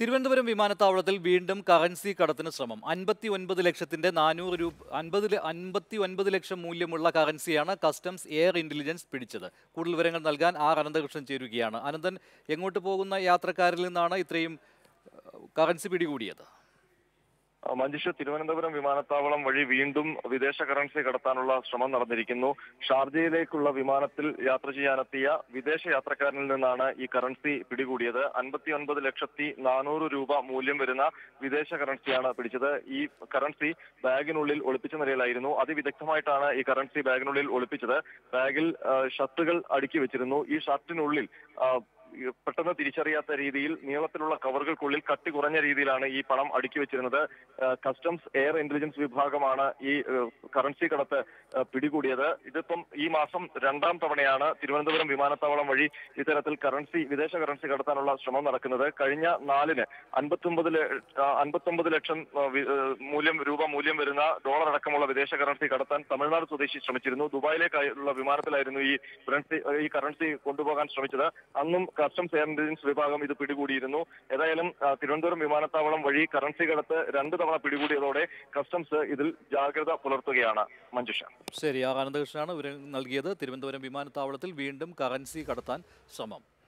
തിരുവനന്തപുരം വിമാനത്താവളത്തിൽ വീണ്ടും കറൻസി കടത്തിന് ശ്രമം അൻപത്തി ഒൻപത് ലക്ഷത്തിന്റെ നാനൂറ് രൂപ അൻപത് അൻപത്തി ഒൻപത് ലക്ഷം മൂല്യമുള്ള കറൻസിയാണ് കസ്റ്റംസ് എയർ ഇന്റലിജൻസ് പിടിച്ചത് കൂടുതൽ വിവരങ്ങൾ നൽകാൻ ആർ അനന്തകൃഷ്ണൻ ചേരുകയാണ് അനന്തൻ എങ്ങോട്ട് പോകുന്ന യാത്രക്കാരിൽ നിന്നാണ് ഇത്രയും ഏഹ്, കറൻസി പിടികൂടിയത് മഞ്ജുഷ തിരുവനന്തപുരം വിമാനത്താവളം വഴി വീണ്ടും വിദേശ കറൻസി കടത്താനുള്ള ശ്രമം നടന്നിരിക്കുന്നു ഷാർജയിലേക്കുള്ള വിമാനത്തിൽ യാത്ര ചെയ്യാനെത്തിയ വിദേശ യാത്രക്കാരനിൽ നിന്നാണ് ഈ കറൻസി പിടികൂടിയത് അൻപത്തി ഒൻപത് ലക്ഷത്തി നാനൂറ് രൂപ മൂല്യം വരുന്ന വിദേശ കറൻസിയാണ് പിടിച്ചത് ഈ കറൻസി ബാഗിനുള്ളിൽ ഒളിപ്പിച്ച നിലയിലായിരുന്നു അതിവിദഗ്ധമായിട്ടാണ് ഈ കറൻസി ബാഗിനുള്ളിൽ ഒളിപ്പിച്ചത് ബാഗിൽ ആ, ഷർട്ടുകൾ അടുക്കി വെച്ചിരുന്നു ഈ ഷർട്ടിനുള്ളിൽ ആ, ഈ പെട്ടെന്ന് തിരിച്ചറിയാത്ത രീതിയിൽ നീളത്തിലുള്ള കവറുകൾക്കുള്ളിൽ കട്ടി കുറഞ്ഞ രീതിയിലാണ് ഈ പണം അടുക്കി വെച്ചിരുന്നത് ആ, കസ്റ്റംസ് എയർ ഇന്റലിജൻസ് വിഭാഗമാണ് ഈ ആ, കറൻസി കടത്ത് ആ, പിടികൂടിയത് ഇതിപ്പം ഈ മാസം രണ്ടാം തവണയാണ് തിരുവനന്തപുരം വിമാനത്താവളം വഴി ഇത്തരത്തിൽ കറൻസി വിദേശ കറൻസി കടത്താനുള്ള ശ്രമം നടക്കുന്നത് കഴിഞ്ഞ നാലിന് അൻപത്തൊമ്പത് അൻപത്തൊമ്പത് ലക്ഷം ആ, വി- ആ, മൂല്യം രൂപ മൂല്യം വരുന്ന ഡോളർ അടക്കമുള്ള വിദേശ കറൻസി കടത്താൻ തമിഴ്നാട് സ്വദേശി ശ്രമിച്ചിരുന്നു ദുബായിലേക്കുള്ള വിമാനത്തിലായിരുന്നു ഈ കറൻസി ഈ കറൻസി കൊണ്ടുപോകാൻ ശ്രമിച്ചത് അന്നും കസ്റ്റംസ് എയർ ഇന്റലിജൻസ് വിഭാഗം ഇത് പിടികൂടിയിരുന്നു ഏതായാലും ആ, തിരുവനന്തപുരം വിമാനത്താവളം വഴി കറൻസി കടത്ത് രണ്ട് തവണ പിടികൂടിയതോടെ കസ്റ്റംസ് ഇതിൽ ജാഗ്രത പുലർത്തുകയാണ് മഞ്ജുഷ ശരി ആർ അനന്തകൃഷ്ണനാണ് വിവരം നൽകിയത് തിരുവനന്തപുരം വിമാനത്താവളത്തിൽ വീണ്ടും കറൻസി കടത്താൻ ശ്രമം